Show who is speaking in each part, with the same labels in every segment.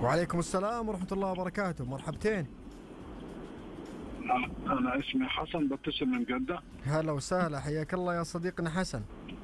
Speaker 1: وعليكم السلام ورحمة الله وبركاته مرحبتين
Speaker 2: انا اسمي حسن بتصل من جده
Speaker 1: هلا وسهلا حياك الله يا صديقنا حسن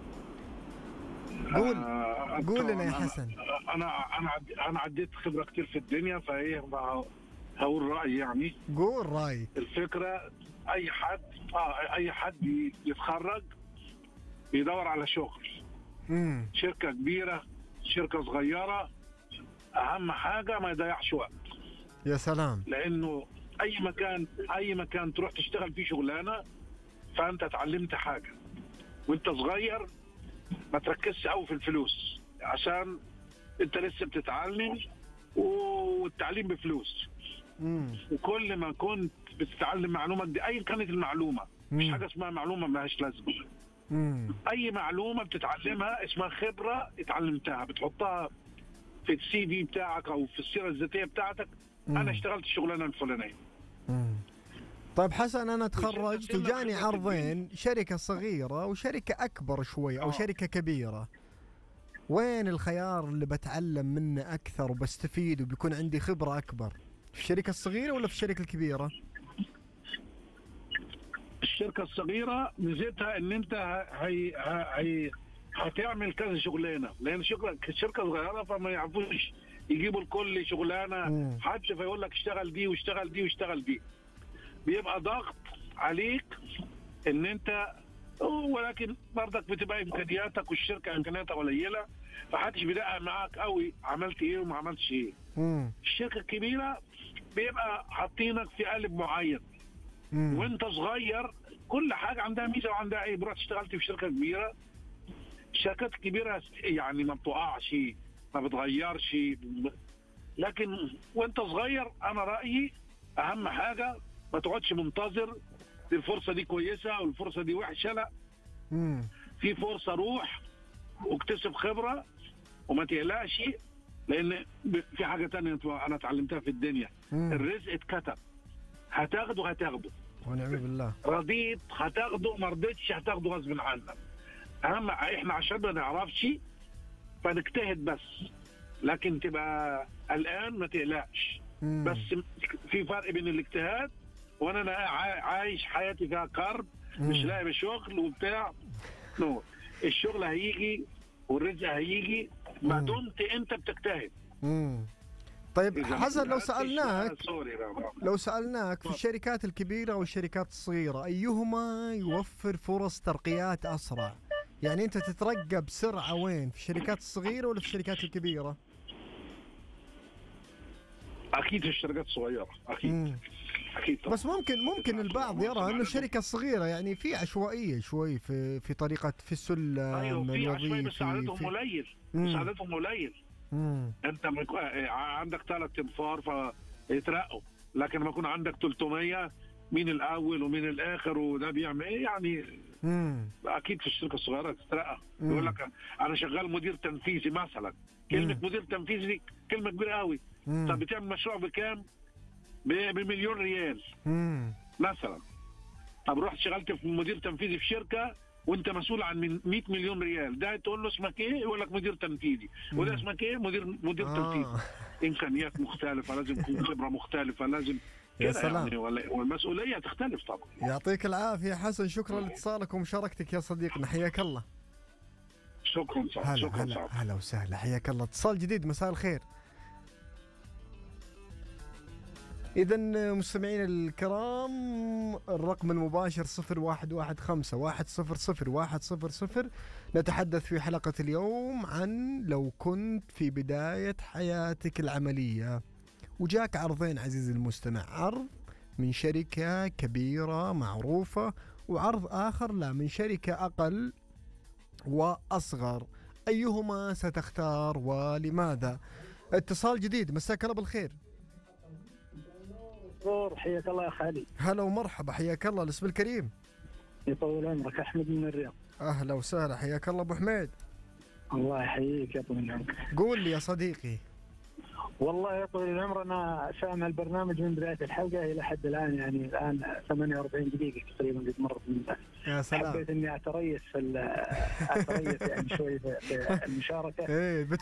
Speaker 1: قول
Speaker 2: آه،
Speaker 1: قول لنا
Speaker 2: طبعاً
Speaker 1: يا
Speaker 2: أنا-
Speaker 1: حسن.
Speaker 2: انا انا عد- انا عديت خبره كتير في الدنيا فايه بقى هقول رايي يعني
Speaker 1: قول رايك
Speaker 2: الفكره اي حد اه اي حد ي- يتخرج بيدور على شغل
Speaker 1: امم
Speaker 2: شركه كبيره شركه صغيره اهم حاجه ما يضيعش وقت
Speaker 1: يا سلام
Speaker 2: لانه اي مكان اي مكان تروح تشتغل فيه شغلانه فانت اتعلمت حاجه وانت صغير ما تركزش قوي في الفلوس عشان انت لسه بتتعلم والتعليم بفلوس
Speaker 1: امم
Speaker 2: وكل ما كنت بتتعلم معلومه دي ايا كانت المعلومه مش
Speaker 1: مم.
Speaker 2: حاجه اسمها معلومه ملهاش لازمه
Speaker 1: امم
Speaker 2: اي معلومه بتتعلمها اسمها خبره اتعلمتها بتحطها في السي في بتاعك او في السيره الذاتيه بتاعتك
Speaker 1: مم.
Speaker 2: انا اشتغلت الشغلانه الفلانيه
Speaker 1: مم. طيب حسن انا تخرجت
Speaker 2: وشركة
Speaker 1: وجاني
Speaker 2: خبرة
Speaker 1: عرضين شركة صغيرة وشركة اكبر شوي او
Speaker 2: آه.
Speaker 1: شركة كبيرة وين الخيار اللي بتعلم منه اكثر وبستفيد وبيكون عندي خبرة اكبر في الشركة الصغيرة ولا في الشركة الكبيرة
Speaker 2: الشركه الصغيره ميزتها ان انت ه- هي هي هتعمل كذا شغلانه لان شغل الشركه صغيره فما يعرفوش يجيبوا الكل
Speaker 1: مم.
Speaker 2: شغلانه حد فيقول لك اشتغل دي واشتغل دي واشتغل دي بيبقى ضغط عليك ان انت ولكن برضك بتبقى امكانياتك والشركه امكانياتها قليله فحدش بيدقق معاك قوي عملت ايه وما عملتش ايه
Speaker 1: امم
Speaker 2: الشركه الكبيره بيبقى حاطينك في قالب معين
Speaker 1: امم
Speaker 2: وانت صغير كل حاجه عندها ميزه وعندها عيب رحت اشتغلت في شركه كبيره الشركات الكبيره يعني ما بتقعش ما بتغيرش لكن وانت صغير انا رايي اهم حاجه ما تقعدش منتظر الفرصه دي كويسه والفرصه دي وحشه لا
Speaker 1: امم
Speaker 2: في فرصه روح واكتسب خبره وما تقلقش لان ب- في حاجه تانية انا اتعلمتها في الدنيا
Speaker 1: مم.
Speaker 2: الرزق اتكتب هتاخده هتاخده
Speaker 1: ونعم بالله
Speaker 2: رضيت هتاخده ما رضيتش هتاخده غصب عنك اهم احنا عشان ما نعرفش فنجتهد بس لكن تبقى قلقان ما تقلقش
Speaker 1: مم.
Speaker 2: بس في فرق بين الاجتهاد وانا أنا عا- عايش حياتي فيها كرب مش
Speaker 1: مم.
Speaker 2: لاقي شغل وبتاع نو الشغل هيجي والرزق هيجي ما
Speaker 1: مم.
Speaker 2: دمت انت بتجتهد
Speaker 1: مم. طيب
Speaker 2: إذا ما
Speaker 1: حسن لو
Speaker 2: اجتهدتش،
Speaker 1: سألناك
Speaker 2: سوري بقى.
Speaker 1: لو سألناك في الشركات الكبيرة والشركات الصغيرة أيهما يوفر فرص ترقيات أسرع؟ يعني أنت تترقى بسرعة وين؟ في الشركات الصغيرة ولا في الشركات الكبيرة؟
Speaker 2: اكيد في الشركات الصغيره اكيد
Speaker 1: مم.
Speaker 2: اكيد طبعا
Speaker 1: بس ممكن ممكن البعض يرى أنه الشركة الصغيرة يعني في عشوائية شوي في في طريقة في السلم
Speaker 2: ايوه في عشوائي بس
Speaker 1: الوظيفي
Speaker 2: عددهم
Speaker 1: في
Speaker 2: قليل
Speaker 1: مم.
Speaker 2: بس عددهم قليل
Speaker 1: مم.
Speaker 2: انت ما يكون- آه، عندك ثلاث انفار فيترقوا لكن لما يكون عندك 300 مين الاول ومين الاخر وده بيعمل ايه يعني
Speaker 1: مم.
Speaker 2: اكيد في الشركه الصغيره تترقى
Speaker 1: مم.
Speaker 2: يقول لك انا شغال مدير تنفيذي مثلا كلمه
Speaker 1: مم.
Speaker 2: مدير تنفيذي دي كلمه كبيره قوي
Speaker 1: مم.
Speaker 2: طب بتعمل مشروع بكام؟ ب- بمليون ريال
Speaker 1: مم.
Speaker 2: مثلا طب رحت اشتغلت في مدير تنفيذي في شركه وانت مسؤول عن من 100 مليون ريال ده تقول له اسمك ايه يقول لك مدير تنفيذي وده
Speaker 1: مم.
Speaker 2: اسمك ايه مدير مدير
Speaker 1: آه.
Speaker 2: تنفيذي امكانيات مختلفه لازم يكون خبره مختلفه لازم
Speaker 1: يا
Speaker 2: كده
Speaker 1: سلام.
Speaker 2: يعني ولا- والمسؤوليه تختلف طبعا
Speaker 1: يعطيك العافية حسن شكرا لاتصالك ومشاركتك يا صديقنا حياك الله
Speaker 2: شكرا صاحبي
Speaker 1: هلا
Speaker 2: شكرا
Speaker 1: هلا
Speaker 2: صاحبي
Speaker 1: هلا وسهلا حياك الله اتصال جديد مساء الخير إذا مستمعين الكرام الرقم المباشر صفر واحد واحد خمسة واحد صفر صفر واحد صفر صفر نتحدث في حلقة اليوم عن لو كنت في بداية حياتك العملية وجاك عرضين عزيزي المستمع عرض من شركة كبيرة معروفة وعرض آخر لا من شركة أقل وأصغر أيهما ستختار ولماذا اتصال جديد مساك الله بالخير
Speaker 3: دكتور حياك الله يا خالي
Speaker 1: هلا ومرحبا حياك الله الاسم الكريم
Speaker 3: يطول عمرك احمد من الرياض
Speaker 1: اهلا وسهلا حياك الله ابو حميد
Speaker 3: الله يحييك يا طويل العمر
Speaker 1: قول لي يا صديقي
Speaker 3: والله يا طويل العمر انا سامع البرنامج من بدايه الحلقه الى حد الان يعني الان 48 دقيقه تقريبا قد مرت من
Speaker 1: يا سلام
Speaker 3: حبيت اني اتريث في ال- اتريث يعني شوي في في المشاركه
Speaker 1: ايه